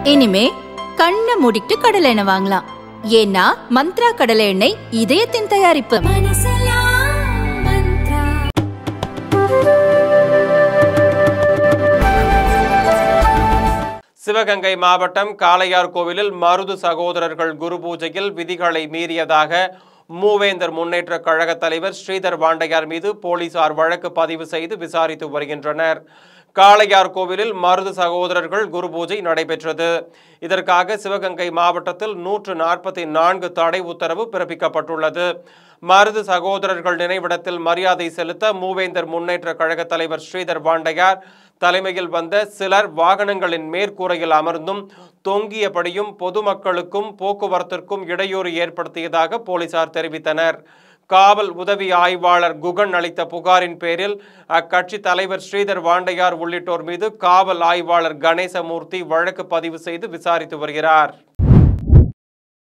இனிமே கண்ணை மூடிட்டு கடலை எண்ணெய் வாங்கலாம் ஏன்னா மந்த்ரா கடலை எண்ணெய் இதயத்தின் தயாரிப்பு சிவகங்கை மாவட்டம் காளையார் கோவிலில் மருது சகோதரர்கள் குரு பூஜையில் விதிகளை மீறியதாக மூவேந்தர் முன்னேற்ற கழக தலைவர் ஸ்ரீதர் வாண்டையார் மீது போலீசார் வழக்கு பதிவு செய்து விசாரித்து வருகின்றனர் காளையார் கோவிலில் மருது சகோதரர்கள் குரு பூஜை நடைபெற்றது இதற்காக சிவகங்கை மாவட்டத்தில் நூற்று நாற்பத்தி நான்கு தடை உத்தரவு பிறப்பிக்கப்பட்டுள்ளது மருது சகோதரர்கள் நினைவிடத்தில் மரியாதை செலுத்த மூவேந்தர் முன்னேற்ற கழக தலைவர் ஸ்ரீதர் வாண்டையார் தலைமையில் வந்த சிலர் வாகனங்களின் மேற்கூரையில் அமர்ந்தும் தொங்கியபடியும் பொதுமக்களுக்கும் போக்குவரத்திற்கும் இடையூறு ஏற்படுத்தியதாக போலீசார் தெரிவித்தனர் காவல் உதவி ஆய்வாளர் குகன் அளித்த புகாரின் பேரில் அக்கட்சி தலைவர் ஸ்ரீதர் வாண்டையார் உள்ளிட்டோர் மீது காவல் ஆய்வாளர் கணேசமூர்த்தி வழக்கு பதிவு செய்து விசாரித்து வருகிறார்